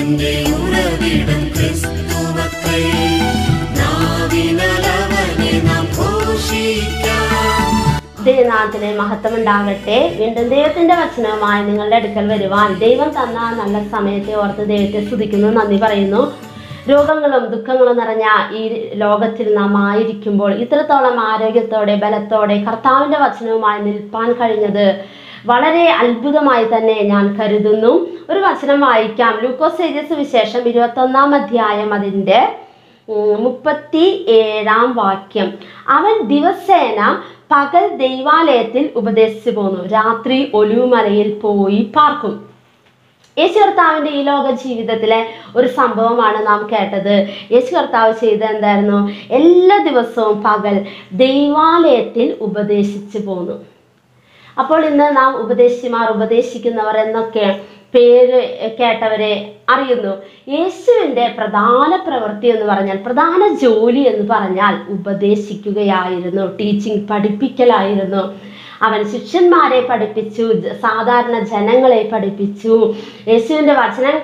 ജീവന്റെ ഉറവിടം ക്രിസ്തുവത്രേ നാവിനലവനെ നാം ഘോഷിക്കാം ദൈവനാഥത്തിന് മഹത്വം ഉണ്ടാകട്ടെ വീണ്ടും ദൈവത്തിന്റെ വചനവുമായി നിങ്ങളുടെ അടുക്കൽ വരുവാൻ ദൈവം തന്ന നല്ല സമയത്തെ ഓർത്ത് ദൈവത്തെ സ്തുതിക്കുന്നു നന്ദി പറയുന്നു രോഗങ്ങളും ദുഃഖങ്ങളും നിറഞ്ഞ ഈ ലോകത്തിൽ നാം ആയിരിക്കുമ്പോൾ ഇത്രത്തോളം ആരോഗ്യത്തോടെ ബലത്തോടെ കർത്താവിന്റെ വചനവുമായി നിൽപ്പാൻ കഴിഞ്ഞത് വളരെ അത്ഭുതമായി തന്നെ ഞാൻ കരുതുന്നു ഒരു വചനം വായിക്കാം ലൂക്കോസ് എഴുതിയ സുവിശേഷം ഇരുപത്തൊന്നാം അധ്യായം അതിൻ്റെ ഉം, മുപ്പത്തി ഏഴാം വാക്യം അവൻ ദിവസേന പകൽ ദൈവാലയത്തിൽ ഉപദേശിച്ചു പോന്നു രാത്രി ഒലിവുമലയിൽ പോയി പാർക്കും യേശു കർത്താവിന്റെ ഈ ലോക ജീവിതത്തിലെ ഒരു സംഭവമാണ് നാം കേട്ടത് യേശു കർത്താവ് ചെയ്ത എന്തായിരുന്നു എല്ലാ ദിവസവും പകൽ ദൈവാലയത്തിൽ ഉപദേശിച്ചു പോന്നു അപ്പോൾ ഇന്ന് നാം ഉപദേശിമാർ ഉപദേശിക്കുന്നവർ എന്നൊക്കെ പേര് കേട്ടവരെ അറിയുന്നു യേശുവിൻ്റെ പ്രധാന പ്രവൃത്തി എന്ന് പറഞ്ഞാൽ പ്രധാന ജോലി എന്ന് പറഞ്ഞാൽ ഉപദേശിക്കുകയായിരുന്നു ടീച്ചിങ് പഠിപ്പിക്കലായിരുന്നു അവൻ ശിഷ്യന്മാരെ പഠിപ്പിച്ചു ജ- സാധാരണ ജനങ്ങളെ പഠിപ്പിച്ചു യേശുവിൻ്റെ വചനം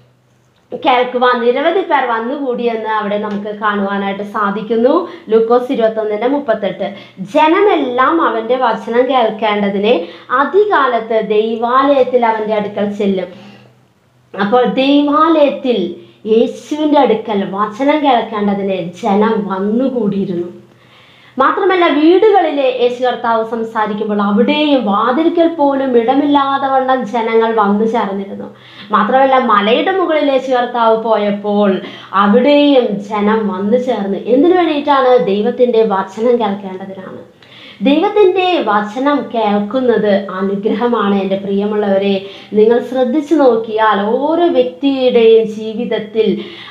കേൾക്കുവാൻ നിരവധി പേർ വന്നുകൂടിയെന്ന് അവിടെ നമുക്ക് കാണുവാനായിട്ട് സാധിക്കുന്നു ലൂക്കോസ് ഇരുപത്തൊന്നിന്റെ മുപ്പത്തെട്ട് ജനമെല്ലാം അവന്റെ വചനം കേൾക്കേണ്ടതിന് അതികാലത്ത് ദൈവാലയത്തിൽ അവന്റെ അടുക്കൽ ചെല്ലും അപ്പോൾ ദൈവാലയത്തിൽ യേശുവിൻ്റെ അടുക്കൽ വചനം കേൾക്കേണ്ടതിന് ജനം വന്നുകൂടിയിരുന്നു മാത്രമല്ല വീടുകളിലെ യേശു കർത്താവ് സംസാരിക്കുമ്പോൾ അവിടെയും വാതിൽക്കൽ പോലും ഇടമില്ലാതെ വണ്ണം ജനങ്ങൾ വന്നു ചേർന്നിരുന്നു മാത്രമല്ല മലയുടെ മുകളിൽ യേശു കർത്താവ് പോയപ്പോൾ അവിടെയും ജനം വന്നു ചേർന്ന് എന്തിനു വേണ്ടിയിട്ടാണ് ദൈവത്തിൻ്റെ വചനം കേൾക്കേണ്ടതിനാണ് ദൈവത്തിൻ്റെ വചനം കേൾക്കുന്നത് അനുഗ്രഹമാണ് എൻ്റെ പ്രിയമുള്ളവരെ നിങ്ങൾ ശ്രദ്ധിച്ചു നോക്കിയാൽ ഓരോ വ്യക്തിയുടെയും ജീവിതത്തിൽ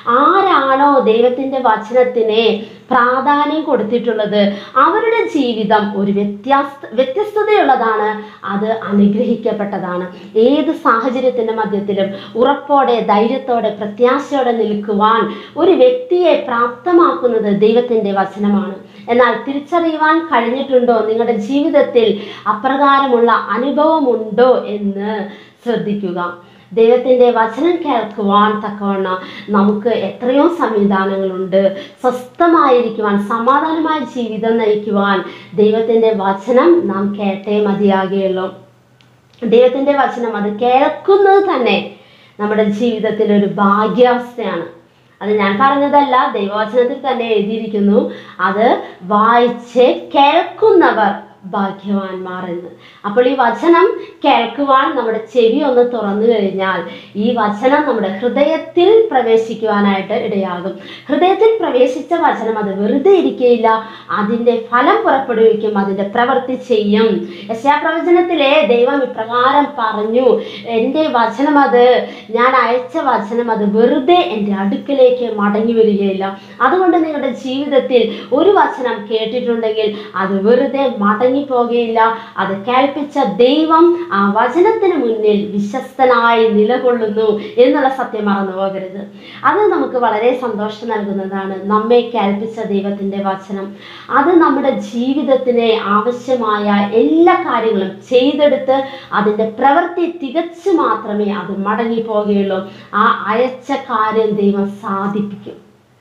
ആരാണോ ദൈവത്തിൻ്റെ വചനത്തിനെ പ്രാധാന്യം കൊടുത്തിട്ടുള്ളത് അവരുടെ ജീവിതം ഒരു വ്യത്യാസ വ്യത്യസ്തതയുള്ളതാണ് അത് അനുഗ്രഹിക്കപ്പെട്ടതാണ് ഏത് സാഹചര്യത്തിൻ്റെ മധ്യത്തിലും ഉറപ്പോടെ ധൈര്യത്തോടെ പ്രത്യാശയോടെ നിൽക്കുവാൻ ഒരു വ്യക്തിയെ പ്രാപ്തമാക്കുന്നത് ദൈവത്തിൻ്റെ വചനമാണ് എന്നാൽ തിരിച്ചറിയുവാൻ കഴിഞ്ഞിട്ടുണ്ടോ നിങ്ങളുടെ ജീവിതത്തിൽ അപ്രകാരമുള്ള അനുഭവമുണ്ടോ എന്ന് ശ്രദ്ധിക്കുക ദൈവത്തിൻ്റെ വചനം കേൾക്കുവാൻ തക്കവണ്ണം നമുക്ക് എത്രയോ സംവിധാനങ്ങളുണ്ട് സ്വസ്ഥമായിരിക്കുവാൻ സമാധാനമായ ജീവിതം നയിക്കുവാൻ ദൈവത്തിൻ്റെ വചനം നാം കേട്ടേ മതിയാകുകയുള്ളൂ ദൈവത്തിൻ്റെ വചനം അത് കേൾക്കുന്നത് തന്നെ നമ്മുടെ ജീവിതത്തിൽ ഒരു ഭാഗ്യാവസ്ഥയാണ് അത് ഞാൻ പറഞ്ഞതല്ല ദൈവവചനത്തിൽ തന്നെ എഴുതിയിരിക്കുന്നു അത് വായിച്ച് കേൾക്കുന്നവർ ഭാഗ്യവാന്മാർ എന്ന് അപ്പോൾ ഈ വചനം കേൾക്കുവാൻ നമ്മുടെ ചെവി ഒന്ന് തുറന്നു കഴിഞ്ഞാൽ ഈ വചനം നമ്മുടെ ഹൃദയത്തിൽ പ്രവേശിക്കുവാനായിട്ട് ഇടയാകും ഹൃദയത്തിൽ പ്രവേശിച്ച വചനം അത് വെറുതെ ഇരിക്കുകയില്ല അതിൻ്റെ ഫലം പുറപ്പെടുവിക്കും അതിൻ്റെ പ്രവൃത്തി ചെയ്യും യശാപ്രവചനത്തിലെ ദൈവം ഇപ്രകാരം പറഞ്ഞു എൻ്റെ വചനം അത് ഞാൻ അയച്ച വചനം അത് വെറുതെ എൻ്റെ അടുക്കലേക്ക് മടങ്ങി വരികയില്ല അതുകൊണ്ട് നിങ്ങളുടെ ജീവിതത്തിൽ ഒരു വചനം കേട്ടിട്ടുണ്ടെങ്കിൽ അത് വെറുതെ മടങ്ങി പോകുകയില്ല അത് കേൾപ്പിച്ച ദൈവം ആ വചനത്തിന് മുന്നിൽ വിശ്വസ്തനായി നിലകൊള്ളുന്നു എന്നുള്ള സത്യം മറന്നു പോകരുത് അത് നമുക്ക് വളരെ സന്തോഷം നൽകുന്നതാണ് നമ്മെ കേൾപ്പിച്ച ദൈവത്തിൻ്റെ വചനം അത് നമ്മുടെ ജീവിതത്തിന് ആവശ്യമായ എല്ലാ കാര്യങ്ങളും ചെയ്തെടുത്ത് അതിൻ്റെ പ്രവൃത്തി തികച്ചു മാത്രമേ അത് മടങ്ങി പോകുകയുള്ളൂ ആ അയച്ച കാര്യം ദൈവം സാധിപ്പിക്കും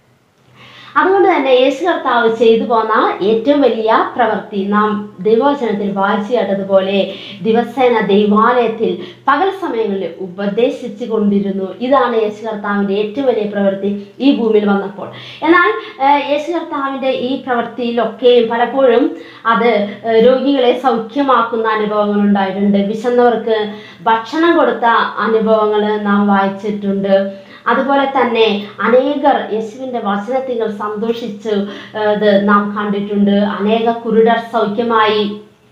അതുകൊണ്ട് തന്നെ യേശു കർത്താവ് ചെയ്തു പോന്ന ഏറ്റവും വലിയ പ്രവൃത്തി നാം ദൈവവചനത്തിൽ വായിച്ചു കേട്ടതുപോലെ ദിവസേന ദൈവാലയത്തിൽ പകൽ സമയങ്ങളിൽ ഉപദേശിച്ചു കൊണ്ടിരുന്നു ഇതാണ് യേശു കർത്താവിൻ്റെ ഏറ്റവും വലിയ പ്രവൃത്തി ഈ ഭൂമിയിൽ വന്നപ്പോൾ എന്നാൽ ഏഹ്, യേശു കർത്താവിൻ്റെ ഈ പ്രവൃത്തിയിലൊക്കെയും പലപ്പോഴും അത് ഏഹ്, രോഗികളെ സൗഖ്യമാക്കുന്ന അനുഭവങ്ങൾ ഉണ്ടായിട്ടുണ്ട് വിശന്നവർക്ക് ഭക്ഷണം കൊടുത്ത അനുഭവങ്ങൾ നാം വായിച്ചിട്ടുണ്ട് അതുപോലെ തന്നെ അനേകർ യേശുവിൻ്റെ വചനത്തിൽ സന്തോഷിച്ച് ഏഹ്, ഇത് നാം കണ്ടിട്ടുണ്ട് അനേക കുരുടർ സൗഖ്യമായി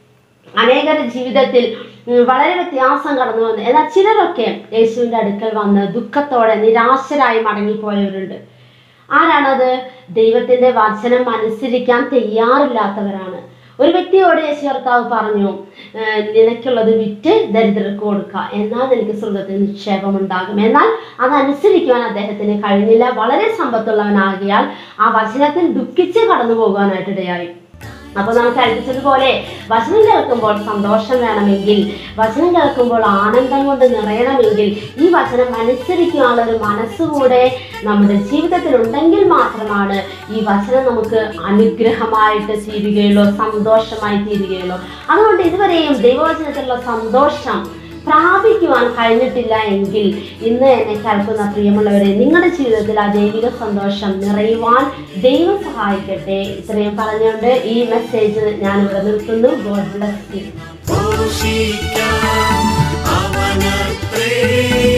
അനേകരുടെ ജീവിതത്തിൽ ഉം, വളരെ വ്യത്യാസം കടന്നു വന്നു എന്നാൽ ചിലരൊക്കെ യേശുവിൻ്റെ അടുക്കൽ വന്ന് ദുഃഖത്തോടെ നിരാശരായി മടങ്ങിപ്പോയവരുണ്ട് ആരാണത് ദൈവത്തിൻ്റെ വചനം അനുസരിക്കാൻ തയ്യാറില്ലാത്തവരാണ് ഒരു വ്യക്തിയോട് യേശു കർത്താവ് പറഞ്ഞു "ഏഹ് നിനക്കുള്ളത് വിറ്റ് ദരിദ്രർക്ക് കൊടുക്കുക എന്നാൽ നിനക്ക് സ്വർഗത്തിൽ നിക്ഷേപം ഉണ്ടാകും എന്നാൽ അതനുസരിക്കുവാൻ അദ്ദേഹത്തിന് കഴിഞ്ഞില്ല വളരെ സമ്പത്തുള്ളവനാകിയാൽ ആ വചനത്തിൽ ദുഃഖിച്ച് കടന്നു പോകുവാനായിട്ട് ഇടയായി അപ്പോൾ നാം കൽപ്പിച്ചതുപോലെ വചനം കേൾക്കുമ്പോൾ സന്തോഷം വേണമെങ്കിൽ വചനം കേൾക്കുമ്പോൾ ആനന്ദം കൊണ്ട് നിറയണമെങ്കിൽ ഈ വചനം അനുസരിക്കാനുള്ള ഒരു മനസ്സുകൂടെ നമ്മുടെ ജീവിതത്തിൽ ഉണ്ടെങ്കിൽ മാത്രമാണ് ഈ വചനം നമുക്ക് അനുഗ്രഹമായിട്ട് തീരുകയുള്ളൂ സന്തോഷമായി തീരുകയുള്ളൂ അതുകൊണ്ട് ഇതുവരെയും ദൈവവചനത്തിലുള്ള സന്തോഷം പ്രാപിക്കുവാൻ കഴിഞ്ഞിട്ടില്ല എങ്കിൽ ഇന്ന് എന്നെ കേൾക്കുന്ന പ്രിയമുള്ളവരെ നിങ്ങളുടെ ജീവിതത്തിൽ ആ ദൈവിക സന്തോഷം നിറയുവാൻ ദൈവം സഹായിക്കട്ടെ ഇത്രയും പറഞ്ഞുകൊണ്ട് ഈ മെസ്സേജ് ഞാൻ ഇവിടെ നിർത്തുന്നു ഗോഡ് ബ്ലസ് യു ഘോഷിക്കാം അവനത്രേ